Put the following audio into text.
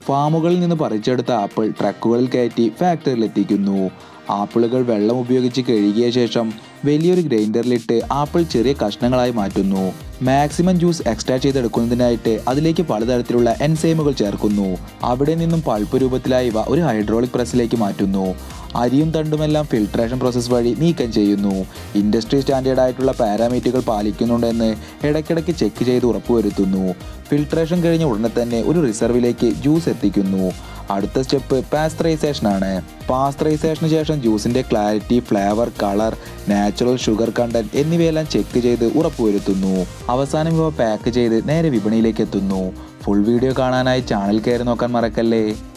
ഫാമുകളിൽ നിന്ന് പറിച്ചെടുത്ത ആപ്പിൾ ട്രക്കുകളിൽ കയറ്റി ഫാക്ടറിയിൽ എത്തിക്കുന്നു ആപ്പിളുകൾ വെള്ളം ഉപയോഗിച്ച് കഴുകിയ ശേഷം വലിയൊരു ഗ്രൈൻഡറിലിട്ട് ആപ്പിൾ ചെറിയ കഷ്ണങ്ങളായി മാറ്റുന്നു മാക്സിമം ജ്യൂസ് എക്സ്ട്രാക്ട് ചെയ്തെടുക്കുന്നതിനായിട്ട് അതിലേക്ക് പലതരത്തിലുള്ള എൻസൈമുകൾ ചേർക്കുന്നു അവിടെ നിന്നും പൾപ്പ് രൂപത്തിലായവ ഒരു ഹൈഡ്രോളിക് പ്രസ്സിലേക്ക് മാറ്റുന്നു അരിയും തണ്ടുമെല്ലാം ഫിൽട്രേഷൻ പ്രോസസ്സ് വഴി നീക്കം ചെയ്യുന്നു ഇൻഡസ്ട്രി സ്റ്റാൻഡേർഡ് ആയിട്ടുള്ള പാരാമീറ്ററുകൾ പാലിക്കുന്നുണ്ടെന്ന് ഇടയ്ക്കിടയ്ക്ക് ചെക്ക് ചെയ്ത് ഉറപ്പുവരുത്തുന്നു ഫിൽട്രേഷൻ കഴിഞ്ഞ ഉടനെ തന്നെ ഒരു റിസർവിലേക്ക് ജ്യൂസ് എത്തിക്കുന്നു അടുത്ത സ്റ്റെപ്പ് പാസ്ചറൈസേഷൻ ആണ് പാസ്ചറൈസേഷന് ശേഷം ജ്യൂസിന്റെ clarity flavour colour natural sugar content എന്നിവയെല്ലാം ചെക്ക് ചെയ്ത് ഉറപ്പുവരുത്തുന്നു അവസാനം ഇവ പാക്ക് ചെയ്ത് നേരെ വിപണിയിലേക്ക് എത്തുന്നു ഫുൾ വീഡിയോ കാണാനായി ചാനൽ കയറി നോക്കാൻ മറക്കല്ലേ